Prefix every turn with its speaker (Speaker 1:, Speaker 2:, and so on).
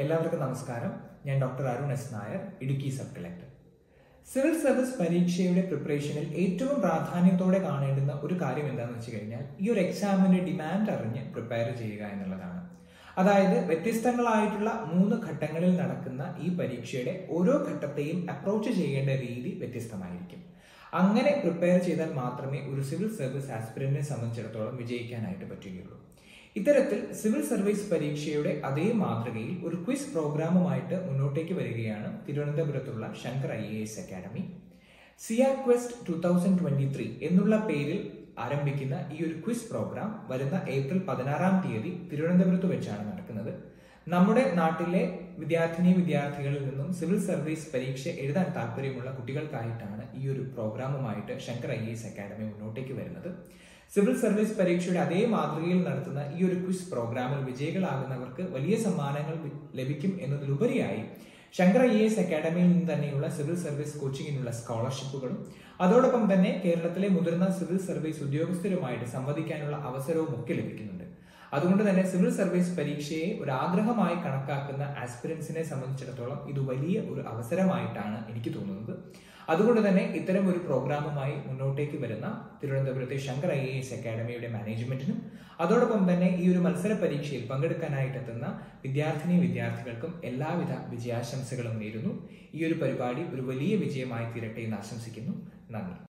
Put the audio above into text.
Speaker 1: എല്ലാവർക്കും നമസ്കാരം ഞാൻ doctor Arun S Nair Idukki sub collector civil service പരീക്ഷയുടെ പ്രിപ്പറേഷനിൽ ഏറ്റവും പ്രാധാന്യത്തോടെ കാണേണ്ടുന്ന ഒരു കാര്യം എന്താണെന്ന് വെച്ച് കഴിഞ്ഞാൽ ഈ ഒരു എക്സാമിന്റെ ഡിമാൻഡ് അറിഞ്ഞ് പ്രിപ്പയർ ചെയ്യുക എന്നുള്ളതാണ് അതായത് വ്യത്യസ്തങ്ങളായിട്ടുള്ള മൂന്ന് ഘട്ടങ്ങളിൽ നടക്കുന്ന ഈ പരീക്ഷയുടെ ഓരോ ഘട്ടത്തെയും അപ്രോച്ച് ചെയ്യേണ്ട രീതി വ്യത്യസ്തമായിരിക്കും അങ്ങനെ പ്രിപ്പയർ ചെയ്താൽ മാത്രമേ ഒരു സിവിൽ സർവീസ് ആസ്പിരന്റിനെ സംബന്ധിച്ചിടത്തോളം വിജയിക്കാനായിട്ട് പറ്റുകയുള്ളൂ ഇത്തരത്തിൽ സിവിൽ സർവീസ് പരീക്ഷയുടെ അതേ മാതൃകയിൽ ഒരു ക്വിസ് പ്രോഗ്രാമുമായിട്ട് മുന്നോട്ടേക്ക് വരികയാണ് തിരുവനന്തപുരത്തുള്ള Shankar I A S academy സിയാ quest two thousand twenty three എന്നുള്ള പേരിൽ ആരംഭിക്കുന്ന ഈ ഒരു ക്വിസ് പ്രോഗ്രാം വരുന്ന ഏപ്രിൽ പതിനാറാം തീയതി തിരുവനന്തപുരത്ത് വെച്ചാണ് നടക്കുന്നത് നമ്മുടെ നാട്ടിലെ വിദ്യാർത്ഥിനി വിദ്യാർത്ഥികളിൽ നിന്നും സിവിൽ സർവീസ് പരീക്ഷ എഴുതാൻ താല്പര്യമുള്ള കുട്ടികൾക്കായിട്ടാണ് ഈ ഒരു പ്രോഗ്രാമുമായിട്ട് ശങ്കർ ഐ എസ് അക്കാഡമി മുന്നോട്ടേക്ക് വരുന്നത് സിവിൽ സർവീസ് പരീക്ഷയുടെ അതേ മാതൃകയിൽ നടത്തുന്ന ഈ ഒരു ക്വിസ് പ്രോഗ്രാമിൽ വിജയികളാകുന്നവർക്ക് വലിയ സമ്മാനങ്ങൾ ലഭിക്കും എന്നതിലുപരിയായി ശങ്കർ ഐ എസ് അക്കാഡമിയിൽ നിന്ന് തന്നെയുള്ള സിവിൽ സർവീസ് കോച്ചിങ്ങിനുള്ള സ്കോളർഷിപ്പുകളും അതോടൊപ്പം തന്നെ കേരളത്തിലെ മുതിർന്ന സിവിൽ സർവീസ് ഉദ്യോഗസ്ഥരുമായിട്ട് സംവദിക്കാനുള്ള അവസരവും ഒക്കെ ലഭിക്കുന്നുണ്ട് അതുകൊണ്ട് തന്നെ സിവിൽ സർവീസ് പരീക്ഷയെ ഒരു ആഗ്രഹമായി കണക്കാക്കുന്ന ആസ്പിരൻസിനെ സംബന്ധിച്ചിടത്തോളം ഇത് വലിയ ഒരു അവസരമായിട്ടാണ് എനിക്ക് തോന്നുന്നത് അതുകൊണ്ട് തന്നെ ഇത്തരം ഒരു പ്രോഗ്രാമുമായി മുന്നോട്ടേക്ക് വരുന്ന തിരുവനന്തപുരത്തെ ശങ്കർ ഐ എ എസ് അക്കാഡമിയുടെ മാനേജ്മെന്റിനും അതോടൊപ്പം തന്നെ ഈ ഒരു മത്സര പരീക്ഷയിൽ പങ്കെടുക്കാനായിട്ട് എത്തുന്ന വിദ്യാർത്ഥിനി വിദ്യാർത്ഥികൾക്കും എല്ലാവിധ വിജയാശംസകളും നേരുന്നു ഈ ഒരു പരിപാടി ഒരു വലിയ വിജയമായി തീരട്ടെ എന്ന് ആശംസിക്കുന്നു നന്ദി